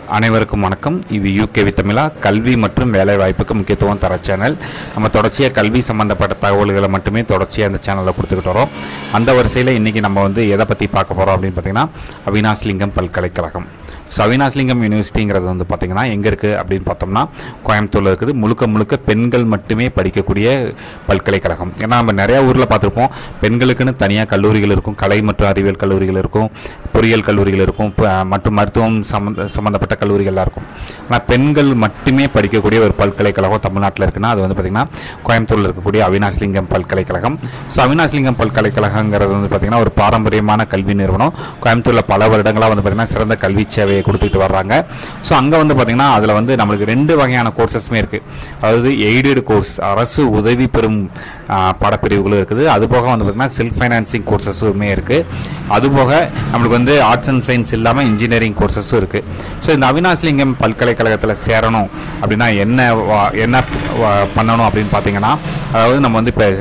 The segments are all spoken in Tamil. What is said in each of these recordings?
அனைவருக்கும் வணக்கம் இது யூகேவி தமிழா கல்வி மற்றும் வேலை வாய்ப்புக்கு முக்கியத்துவம் தர சேனல் நம்ம தொடர்ச்சியாக கல்வி சம்மந்தப்பட்ட தகவல்களை மட்டுமே தொடர்ச்சியாக அந்த சேனலில் கொடுத்துக்கிட்டு வரோம் அந்த வரிசையில் இன்றைக்கி நம்ம வந்து எதை பற்றி பார்க்க போகிறோம் அப்படின்னு பார்த்தீங்கன்னா அவினாஸ்லிங்கம் பல்கலைக்கழகம் ஸோ அவினாஸ்லிங்கம் யூனிவர்சிட்டிங்கிறது வந்து பார்த்திங்கன்னா எங்கே இருக்குது அப்படின்னு பார்த்தோம்னா கோயம்புத்தூரில் இருக்குது முழுக்க முழுக்க பெண்கள் மட்டுமே படிக்கக்கூடிய பல்கலைக்கழகம் ஏன்னா நம்ம நிறையா ஊரில் பார்த்துருப்போம் பெண்களுக்குன்னு தனியாக கல்லூரிகள் இருக்கும் கலை மற்றும் அறிவியல் கல்லூரிகள் இருக்கும் பொறியியல் கல்லூரிகள் இருக்கும் ப- மற்றும் மருத்துவம் சம்மந்த சம்மந்தப்பட்ட கல்லூரிகள்லாம் இருக்கும் ஆனால் பெண்கள் மட்டுமே படிக்கக்கூடிய ஒரு பல்கலைக்கழகம் தமிழ்நாட்டில் இருக்குன்னா அது வந்து பார்த்திங்கன்னா கோயம்புத்தூரில் இருக்கக்கூடிய அவினாஸ்லிங்கம் பல்கலைக்கழகம் ஸோ அவினாஸ்லிங்கம் பல்கலைக்கழகங்கிறது வந்து பார்த்திங்கன்னா ஒரு பாரம்பரியமான கல்வி நிறுவனம் கோயம்புத்தூரில் பல வருடங்களாக வந்து பார்த்திங்கன்னா சிறந்த கல்வி சேவையை கொடுத்துட்டு வர்றாங்க ஸோ அங்கே வந்து பார்த்திங்கன்னா அதில் வந்து நம்மளுக்கு ரெண்டு வகையான கோர்சஸ்மே இருக்குது அதாவது எய்டட் கோர்ஸ் அரசு உதவி பெறும் ஆ, பாடப்பிரிவுகளும் இருக்குது அதுபோக வந்து பார்த்திங்கன்னா செல்ஃப் ஃபைனான்சிங் கோர்சஸுமே இருக்குது அதுபோக நம்மளுக்கு வந்து ஆர்ட்ஸ் அண்ட் சயின்ஸ் இல்லாமல் இன்ஜினியரிங் கோர்சஸும் இருக்குது ஸோ இந்த அவினாஸ்லிங்கம் பல்கலைக்கழகத்தில் சேரணும் அப்படின்னா என்ன வா- என்ன வா- பண்ணணும் அப்படின்னு பார்த்தீங்கன்னா அதாவது நம்ம வந்து இப்போ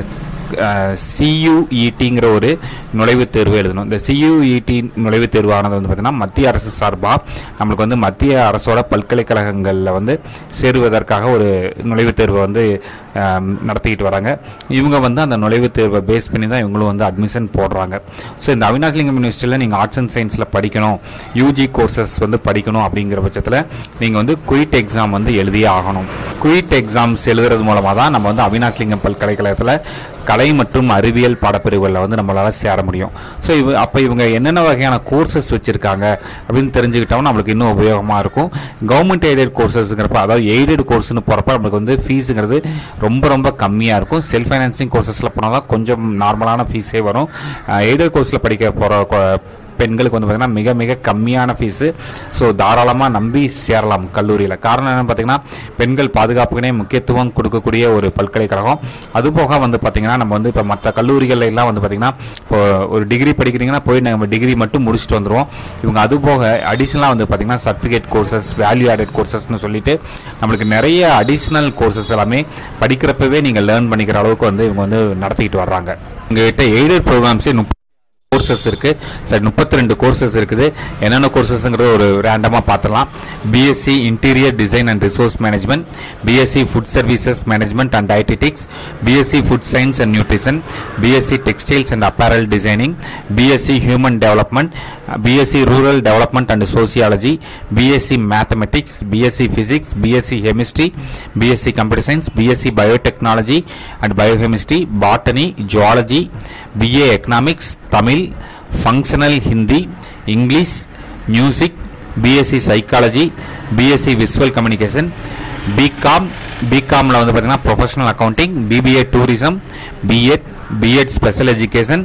சியூஇடிங்கிற ஒரு நுழைவுத் தேர்வு எழுதணும் இந்த சியூஇடி நுழைவுத் தேர்வானது வந்து பார்த்திங்கன்னா மத்திய அரசு சார்பாக நம்மளுக்கு வந்து மத்திய அரசோட பல்கலைக்கழகங்களில் வந்து சேருவதற்காக ஒரு நுழைவுத் தேர்வை வந்து ஆம், நடத்திக்கிட்டு வராங்க இவங்க வந்து அந்த நுழைவுத் தேர்வை பேஸ் பண்ணி தான் இவங்களும் வந்து அட்மிஷன் போடுறாங்க ஸோ இந்த அவினாஸ்லிங்கம் யூனிவர்சிட்டியில் நீங்கள் ஆர்ட்ஸ் அண்ட் சயின்ஸில் படிக்கணும் யூஜி கோர்சஸ் வந்து படிக்கணும் அப்படிங்கிற பட்சத்தில் நீங்கள் வந்து குயிட் எக்ஸாம் வந்து எழுதியே ஆகணும் குயிட் எக்ஸாம்ஸ் எழுதுறது மூலமாக தான் நம்ம வந்து அவினாஸ்லிங்கம் பல்கலைக்கழகத்தில் கலை மற்றும் அறிவியல் பாடப்பிரிவுகளில் வந்து நம்மளால் சேர முடியும் ஸோ இவ அப்போ இவங்க என்னென்ன வகையான கோர்சஸ் வச்சுருக்காங்க அப்படின்னு தெரிஞ்சுக்கிட்டோம்னா நம்மளுக்கு இன்னும் உபயோகமாக இருக்கும் கவர்மெண்ட் எய்டட் கோர்சஸ்ங்கிறப்ப அதாவது எய்டட் கோர்ஸ்னு போகிறப்ப நம்மளுக்கு வந்து ஃபீஸுங்கிறது ரொம்ப ரொம்ப கம்மியாக இருக்கும் செல்ஃப் ஃபைனான்சிங் கோர்சஸில் போனால் தான் கொஞ்சம் நார்மலான ஃபீஸே வரும் எய்டட் கோர்ஸில் படிக்க போகிற பெண்களுக்கு வந்து பார்த்திங்கன்னா மிக மிக கம்மியான ஃபீஸு ஸோ தாராளமாக நம்பி சேரலாம் கல்லூரியில் காரணம் என்னன்னு பார்த்தீங்கன்னா பெண்கள் பாதுகாப்புக்குனே முக்கியத்துவம் கொடுக்கக்கூடிய ஒரு பல்கலைக்கழகம் அதுபோக வந்து பார்த்திங்கன்னா நம்ம வந்து இப்போ மற்ற கல்லூரிகள்ல எல்லாம் வந்து பார்த்திங்கன்னா இப்போ ஒரு டிகிரி படிக்கிறீங்கன்னா போய் நம்ம டிகிரி மட்டும் முடிச்சுட்டு வந்துடுவோம் இவங்க அதுபோக அடிஷ்னலாக வந்து பார்த்திங்கன்னா சர்டிஃபிகேட் கோர்சஸ் வேல்யூ ஆடட் கோர்சஸ்னு சொல்லிட்டு நம்மளுக்கு நிறைய அடிஷ்னல் கோர்சஸ் எல்லாமே படிக்கிறப்பவே நீங்கள் லேர்ன் பண்ணிக்கிற அளவுக்கு வந்து இவங்க வந்து நடத்திக்கிட்டு வர்றாங்க எங்ககிட்ட எய்டட் ப்ரோக்ராம்ஸே கோர்சஸ் இருக்கு சார் முப்பத்தி ரெண்டு கோர்சஸ் இருக்குது என்னென்ன கோர்சஸ்ங்கிறது ஒரு ரேண்டமாக பார்த்துலாம் BSc interior design and resource management BSc food services management and dietetics BSc food science and nutrition BSc textiles and apparel designing BSc human development BSc rural development and sociology BSc mathematics BSc physics BSc chemistry BSc computer science BSc biotechnology and biochemistry botany zoology BA economics Tamil functional Hindi English music BSc psychology BSc visual communication BCom பிகாமில் வந்து பார்த்தீங்கன்னா professional accounting BBA tourism BEd BEd special education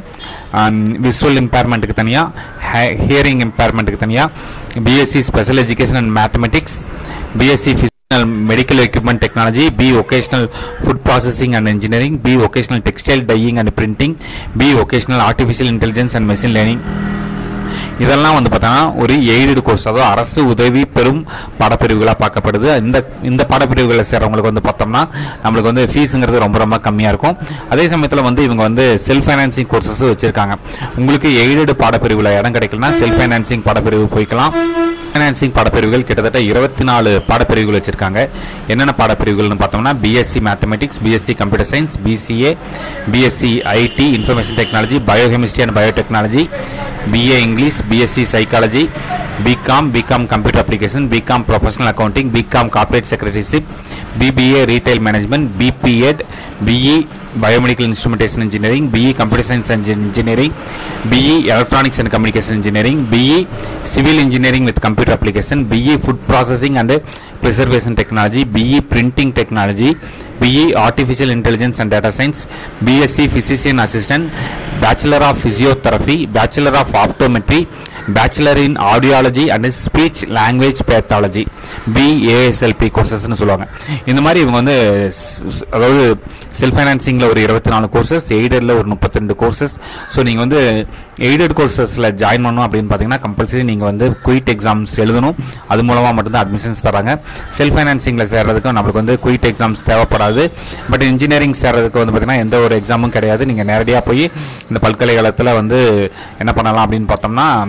visual இம்பேர்மெண்ட்டுக்கு தனியாக ஹியரிங் இம்பேர்மெண்ட்டுக்கு தனியாக BSc special education and mathematics BSc Vocational medical equipment technology b vocational food processing and engineering b vocational textile dyeing and printing b vocational artificial intelligence and machine learning இதெல்லாம் வந்து பார்த்தோன்னா ஒரு எய்டட் கோர்ஸ் அதாவது அரசு உதவி பெறும் பாடப்பிரிவுகளாக பார்க்கப்படுது இந்த இந்த பாடப்பிரிவுகளில் சேர்றவங்களுக்கு வந்து பார்த்தோம்னா நம்மளுக்கு வந்து ஃபீஸுங்கிறது ரொம்ப ரொம்ப கம்மியாக இருக்கும் அதே சமயத்தில் வந்து இவங்க வந்து செல்ஃப் ஃபைனான்சிங் கோர்சஸ் வச்சுருக்காங்க உங்களுக்கு எய்டட் பாடப்பிரிவில் இடம் கிடைக்கலனா செல்ஃப் ஃபைனான்சிங் பாடப்பிரிவு போய்க்கலாம் ஃபைனான்சிங் பாடப்பிரிவுகள் கிட்டத்தட்ட இருபத்தி நாலு பாடப்பிரிவுகள் வச்சிருக்காங்க என்னென்ன பாடப்பிரிவுகள்னு பார்த்தோம்னா BSc mathematics BSc computer science BCA BSc IT information technology biochemistry and biotechnology BA English BSc psychology BCom BCom computer application BCom professional accounting BCom corporate secretaryship BBA retail management BPEd BE biomedical instrumentation engineering BE computer science and engineering BE electronics and communication engineering BE civil engineering with computer application BE food processing and preservation technology BE printing technology BE artificial intelligence and data science BSc physician assistant bachelor of physiotherapy bachelor of optometry bachelor in audiology and speech language pathology BASLP கோர்சஸ்னு சொல்லுவாங்க இந்த மாதிரி இவங்க வந்து ஸ்- ஸ்- அதாவது செல்ஃப் ஃபைனான்சிங்கில் ஒரு இருபத்தி நாலு கோர்சஸ் எய்டடில் ஒரு முப்பத்தி ரெண்டு கோர்சஸ் ஸோ நீங்கள் வந்து எய்டட் கோர்சஸில் ஜாயின் பண்ணணும் அப்படின்னு பார்த்தீங்கன்னா கம்பல்சரி நீங்கள் வந்து குயிட் எக்ஸாம்ஸ் எழுதணும் அது மூலமாக மட்டும்தான் அட்மிஷன்ஸ் தராங்க செல்ஃப் ஃபைனான்சிங்கில் சேர்றதுக்கு நம்மளுக்கு வந்து குயிட் எக்ஸாம்ஸ் தேவைப்படாது பட் இன்ஜினியரிங் சேர்றதுக்கு வந்து பார்த்தீங்கன்னா எந்த ஒரு எக்ஸாமும் கிடையாது நீங்கள் நேரடியாக போய் இந்த பல்கலைக்கழகத்தில் வந்து என்ன பண்ணலாம் அப்படின்னு பார்த்தோம்னா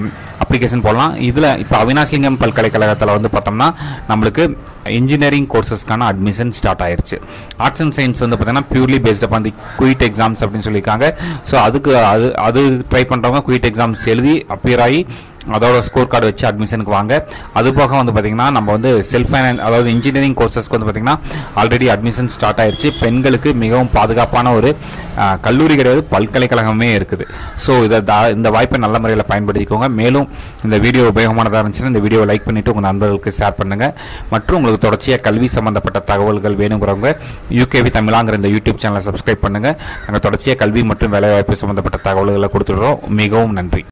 அப்ளிகேஷன் போடலாம் இதில் இப்போ அவினாசிலிங்கம் பல்கலைக்கழகத்தில் வந்து பார்த்தோம்னா நம்மளுக்கு இன்ஜினியரிங் கோர்சஸ்க்கான அட்மிஷன் ஸ்டார்ட் ஆயிருச்சு ஆர்ட்ஸ் அண்ட் சயின்ஸ் வந்து பார்த்தீங்கன்னா purely based upon the CUET exams அப்படின்னு சொல்லியிருக்காங்க ஸோ அதுக்கு அது அது ட்ரை பண்ணுறவங்க குயிட் எக்ஸாம்ஸ் எழுதி அப்பியர் ஆகி அதோட ஸ்கோர் கார்டு வச்சு அட்மிஷனுக்கு வாங்க அது போக வந்து பார்த்தீங்கன்னா நம்ம வந்து செல்ஃப் ஃபைனான்ஸ் அதாவது இன்ஜினியரிங் கோர்சஸ்க்கு வந்து பார்த்தீங்கன்னா ஆல்ரெடி அட்மிஷன் ஸ்டார்ட் ஆயிருச்சு பெண்களுக்கு மிகவும் பாதுகாப்பான ஒரு ஆஹ், கல்லூரி கிடையாது பல்கலைக்கழகமே இருக்குது ஸோ இதை தா- இந்த வாய்ப்பை நல்ல முறையில் பயன்படுத்திக்கோங்க மேலும் இந்த வீடியோ உபயோகமானதாக இருந்துச்சுன்னா இந்த வீடியோவை லைக் பண்ணிவிட்டு உங்கள் நண்பர்களுக்கு ஷேர் பண்ணுங்கள் மற்றும் உங்களுக்கு தொடர்ச்சியாக கல்வி சம்பந்தப்பட்ட தகவல்கள் வேணுங்கிறவங்க யூகேவி தமிழாங்கிற இந்த யூடியூப் சேனலை சப்ஸ்கிரைப் பண்ணுங்கள் நாங்கள் தொடர்ச்சியாக கல்வி மற்றும் வேலைவாய்ப்பு சம்பந்தப்பட்ட தகவல்களை கொடுத்துடுறோம் மிகவும் நன்றி